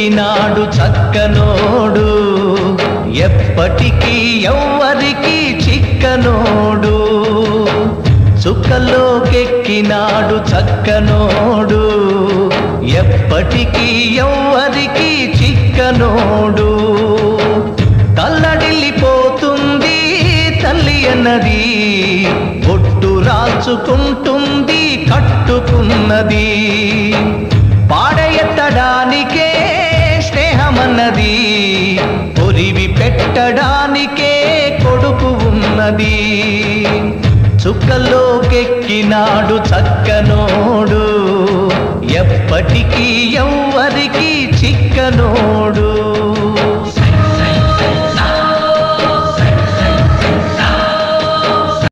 చుక్కలోకెక్కినాడు చక్కనోడు ఎప్పటికీ ఎవ్వరికి చిక్కనోడు చుక్కలోకెక్కినాడు చక్కనోడు ఎప్పటికీ ఎవ్వరికి చిక్కనోడు తల్లడిల్లిపోతుంది తల్లి అన్నది ఒట్టు రాల్చుకుంటుంది కట్టుకున్నది పాడెత్తడానికే స్నేహమన్నది పొరివి పెట్టడానికే కొడుకు ఉన్నది చుక్కలోకెక్కినాడు చక్కనోడు ఎప్పటికీ ఎవ్వరికి చిక్కనోడు